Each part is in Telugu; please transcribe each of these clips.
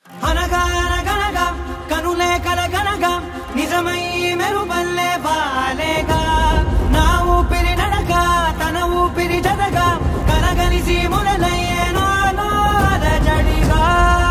అనగా అనగనగా కనులే కలగనగా నిజమై మెరుపల్లే బాలేగా నా ఊపిరి నడక తన ఊపిరి జతగా కలగలిసి మొదలయ్యేనో జడిగా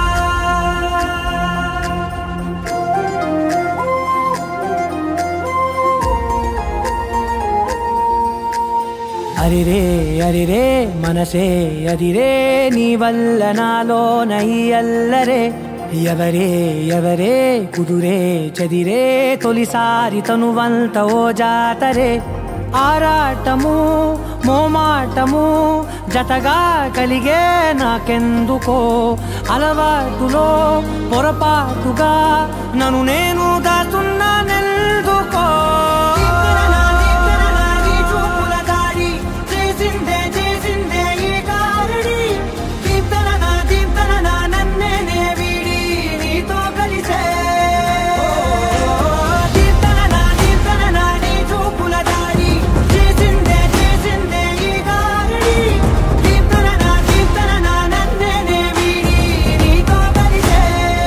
అరిరే అరిరే మనసే అరిరే నీ వల్ల నాలో నయ్యల్లరే ఎవరే ఎవరే కుదురే చదిరే తొలిసారి తనువంత ఓ జాతరే ఆరాటము మోమాటము జతగా కలిగే నాకెందుకో అలవాటులో పొరపాటుగా నన్ను నేను దాస్తున్నా నెల్దుకో చూపుల దాడి చేసిందే చేసిందే ఈ కారడి దీప్తన దీప్తన నన్నే వీడి నీతో కలిసే దీప్తన దీప్తన నీ చూపుల దాడి చేసిందే చేసిందే ఈ కారడి దీప్తన దీప్తన నన్నే వీడి నీతో కలిసే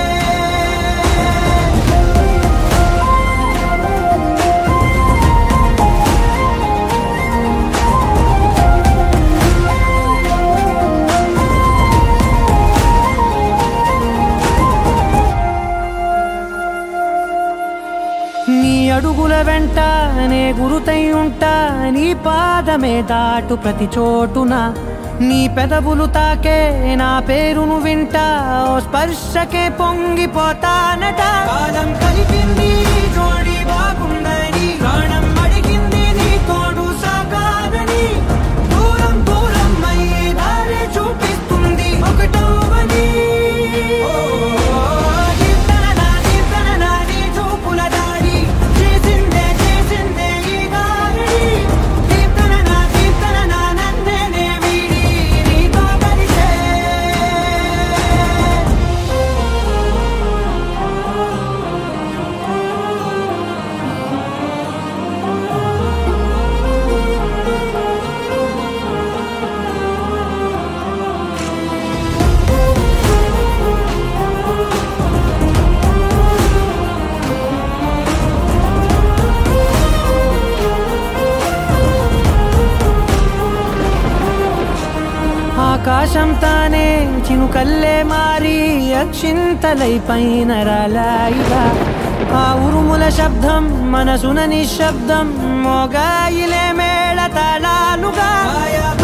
నీ అడుగుల వెంట నే గురుతై ఉంటా నీ పాదమే దాటు ప్రతి చోటున నీ పెదవులు తాకే నా పేరును వింటా ఓ స్పర్శకే పొంగిపోతానట కాలం కలిపింది జోడి బాగుందని ప్రాణం అడిగింది నీ తోడు సాగాలని దూరం దూరం అయ్యే దారి చూపిస్తుంది ఒకటవని కీర్తన కీర్తన నీ చూపుల దాడి చేసిందే చేసిందే ఈ గారడి కీర్తన కీర్తన నన్నే వీడి నీతో కలిసే ఆకాశం తానే చినుకల్లే మారి అక్షింతలై పైన రాలాయిగా ఆ ఉరుముల శబ్దం మనసున నిశ్శబ్దం మోగాయిలే మేళ తాళాలుగా